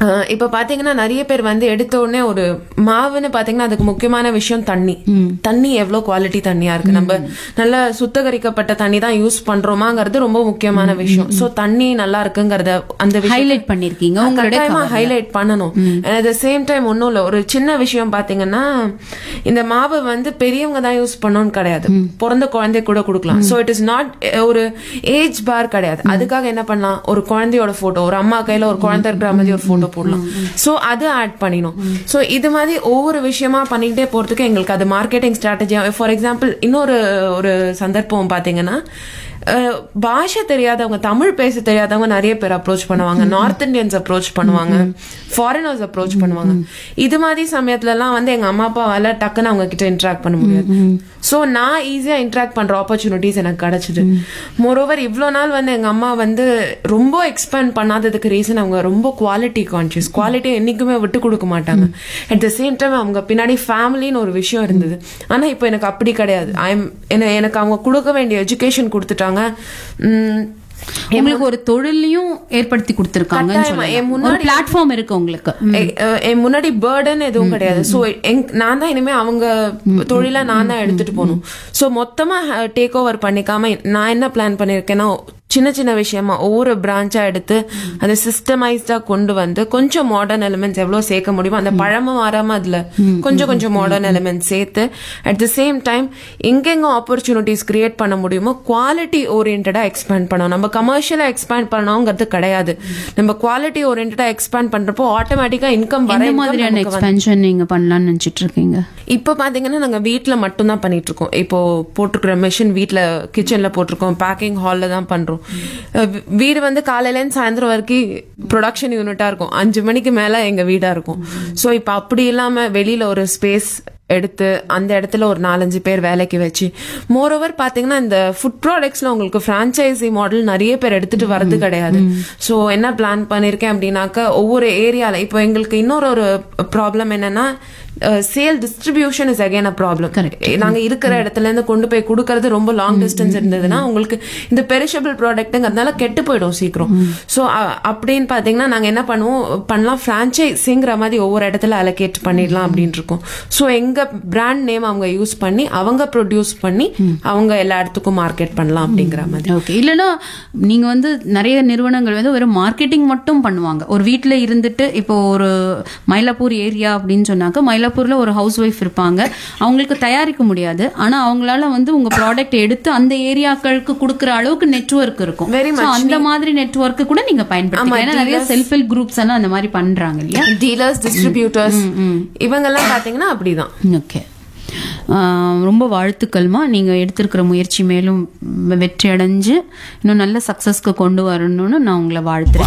அஹ் இப்ப பாத்தீங்கன்னா நிறைய பேர் வந்து எடுத்த உடனே ஒரு மாவுன்னு பாத்தீங்கன்னா அதுக்கு முக்கியமான விஷயம் தண்ணி தண்ணி எவ்வளவு குவாலிட்டி தண்ணியா இருக்கு நம்ம நல்ல சுத்தகரிக்கப்பட்ட தண்ணி தான் யூஸ் பண்றோமாங்கிறது ரொம்ப முக்கியமான விஷயம் சோ தண்ணி நல்லா இருக்குங்கிறத அந்த விஷயம் ஹைலைட் பண்ணிருக்கீங்க உங்களுடைய ஹைலைட் பண்ணணும் அட் த சேம் டைம் ஒன்றும் இல்லை ஒரு சின்ன விஷயம் பாத்தீங்கன்னா இந்த மாவு வந்து பெரியவங்க தான் யூஸ் பண்ணணும்னு கிடையாது பிறந்த குழந்தை கூட கொடுக்கலாம் ஸோ இட் இஸ் நாட் ஒரு ஏஜ் பார் கிடையாது அதுக்காக என்ன பண்ணலாம் ஒரு குழந்தையோட போட்டோ ஒரு அம்மா கையில ஒரு குழந்தை இருக்கிற மாதிரி ஒரு போட்டோ போடலாம் ஸோ அது ஆட் பண்ணிடும் ஸோ இது மாதிரி ஒவ்வொரு விஷயமா பண்ணிக்கிட்டே போறதுக்கு எங்களுக்கு அது மார்க்கெட்டிங் ஸ்ட்ராட்டஜியா ஃபார் எக்ஸாம்பிள் இன்னொரு ஒரு சந்தர்ப்பம் பாத்தீங்கன்னா அஹ், பாஷை தெரியாதவங்க தமிழ் பேச தெரியாதவங்க நிறைய பேர் அப்ரோச் பண்ணுவாங்க நார்த் இந்தியன்ஸ் அப்ரோச் பண்ணுவாங்க ஃபாரினர்ஸ் அப்ரோச் பண்ணுவாங்க இது மாதிரி சமயத்துல எல்லாம் வந்து எங்க அம்மா அப்பாவால டக்குன்னு அவங்க கிட்ட இன்டராக்ட் பண்ண முடியாது சோ நான் ஈஸியா இன்டராக்ட் பண்ற ஆப்பர்ச்சுனிட்டிஸ் எனக்கு கிடைச்சது மோரோவர் இவ்வளோ நாள் வந்து எங்க அம்மா வந்து ரொம்ப எக்ஸ்பேண்ட் பண்ணாததுக்கு ரீசன் அவங்க ரொம்ப குவாலிட்டி கான்சியஸ் குவாலிட்டி என்னைக்குமே விட்டு கொடுக்க மாட்டாங்க அட் த சேம் டைம் அவங்க பின்னாடி ஃபேமிலின்னு ஒரு விஷயம் இருந்தது ஆனா இப்போ எனக்கு அப்படி கிடையாது ஐ எனக்கு அவங்க கொடுக்க வேண்டிய எஜுகேஷன் கொடுத்துட்டாங்க உம், உங்களுக்கு ஒரு தொழிலையும் ஏற்படுத்தி கொடுத்திருக்காங்கன்னு கட்டாயமா. என் சொல்லலாம் ஒரு பிளாட்ஃபார்ம் இருக்கு உங்களுக்கு எ- அஹ் என் முன்னாடி பேர்டன் எதுவும் கிடையாது சோ நான் தான் இனிமே அவங்க தொழிலை நான் தான் எடுத்துட்டு போகணும் சோ மொத்தமா டேக் ஓவர் பண்ணிக்காம நான் என்ன பிளான் பண்ணிருக்கேன்னா சின்ன சின்ன விஷயமா ஒவ்வொரு பிரான்ச்சா எடுத்து அதை சிஸ்டமைஸ்டா கொண்டு வந்து கொஞ்சம் மாடர்ன் எலிமெண்ட்ஸ் எவ்வளவு சேர்க்க முடியுமோ அந்த பழமும் வராம அதுல கொஞ்சம் கொஞ்சம் மாடர்ன் எலிமெண்ட்ஸ் சேர்த்து அட் த சேம் டைம் எங்கெங்க ஆப்பர்ச்சுனிட்டிஸ் கிரியேட் பண்ண முடியுமோ குவாலிட்டி ஓரியன்டா எக்ஸ்பேண்ட் பண்ணணும் நம்ம கமர்ஷியலா எக்ஸ்பேண்ட் பண்ணணுங்கிறது கிடையாது நம்ம குவாலிட்டி ஓரியன்டா எக்ஸ்பேண்ட் பண்றப்போ ஆட்டோமேட்டிக்கா இன்கம் வர எந்த income மாதிரியான நமக்கு வந்து- எக்ஸ்பென்ஷன் நீங்க பண்ணலாம்னு நினைச்சிட்டு இருக்கீங்க இப்ப பாத்தீங்கன்னா நாங்க வீட்ல மட்டும் தான் பண்ணிட்டு இருக்கோம் இப்போ போட்டிருக்கிற மெஷின் வீட்ல கிச்சன்ல போட்டிருக்கோம் பேக்கிங் ஹால்ல தான் பண்றோம் அஹ் வீ- வீடு வந்து காலையில இருந்து சாயந்தரம் வரைக்கும் ப்ரொடக்ஷன் யூனிட்டா இருக்கும் அஞ்சு மணிக்கு மேல எங்க வீடா இருக்கும் சோ இப்ப அப்படி இல்லாம வெளியில ஒரு ஸ்பேஸ் எடுத்து அந்த இடத்துல ஒரு நாலஞ்சு பேர் வேலைக்கு வச்சு மோரோவர் பாத்தீங்கன்னா இந்த ஃபுட் ப்ராடக்ட்ஸ்ல உங்களுக்கு பிரான்ச்சைசி மாடல் நிறைய பேர் எடுத்துட்டு வரது கிடையாது சோ என்ன பிளான் பண்ணிருக்கேன் அப்படின்னாக்க ஒவ்வொரு ஏரியால இப்போ எங்களுக்கு இன்னொரு ஒரு ப்ராப்ளம் என்னன்னா sale distribution is again a problem நாங்க இருக்கிற இடத்துல இருந்து கொண்டு போய் கொடுக்கறது ரொம்ப லாங் டிஸ்டன்ஸ் இருந்ததுன்னா உங்களுக்கு இந்த பெரிஷபிள் ப்ராடக்ட்ங்கிறதுனால கெட்டு போயிடும் சீக்கிரம் சோ அப்படின்னு பாத்தீங்கன்னா நாங்க என்ன பண்ணுவோம் பண்ணலாம் பிரான்ச்சைஸிங்கிற மாதிரி ஒவ்வொரு இடத்துல அலோகேட் பண்ணிடலாம் அப்படின்னு இருக்கோம் சோ எங்க பிராண்ட் நேம் அவங்க யூஸ் பண்ணி அவங்க ப்ரொடியூஸ் பண்ணி அவங்க எல்லா இடத்துக்கும் மார்க்கெட் பண்ணலாம் அப்படிங்கிற மாதிரி ஓகே இல்லைன்னா நீங்க வந்து நிறைய நிறுவனங்கள் வந்து வெறும் மார்க்கெட்டிங் மட்டும் பண்ணுவாங்க ஒரு வீட்ல இருந்துட்டு இப்போ ஒரு மயிலாப்பூர் ஏரியா அப்படின்னு சொன்னாக்க மயிலாப்பூர்ல ஒரு ஹவுஸ் ஒய்ஃப் இருப்பாங்க அவங்களுக்கு தயாரிக்க முடியாது ஆனா அவங்களால வந்து உங்க ப்ராடக்ட் எடுத்து அந்த ஏரியாக்களுக்கு கொடுக்குற அளவுக்கு நெட்வொர்க் இருக்கும் Very So, அந்த மாதிரி நெட்வொர்க் கூட நீங்க பயன்படுத்தலாம் ஏன்னா நிறைய செல்ஃப் ஹெல்ப் குரூப்ஸ் எல்லாம் அந்த மாதிரி பண்றாங்க இல்லையா டீலர்ஸ் டிஸ்ட்ரிபியூட்டர்ஸ் இவங்கெல்லாம் பாத்தீங்கன்னா அப்படிதான் ஓகே ரொம்ப வாழ்த்துக்கள்மா நீங்கள் எடுத்திருக்கிற முயற்சி மேலும் வெற்றி அடைஞ்சு இன்னும் நல்ல சக்ஸஸ்க்கு கொண்டு வரணும்னு நான் உங்களை வாழ்த்துறேன்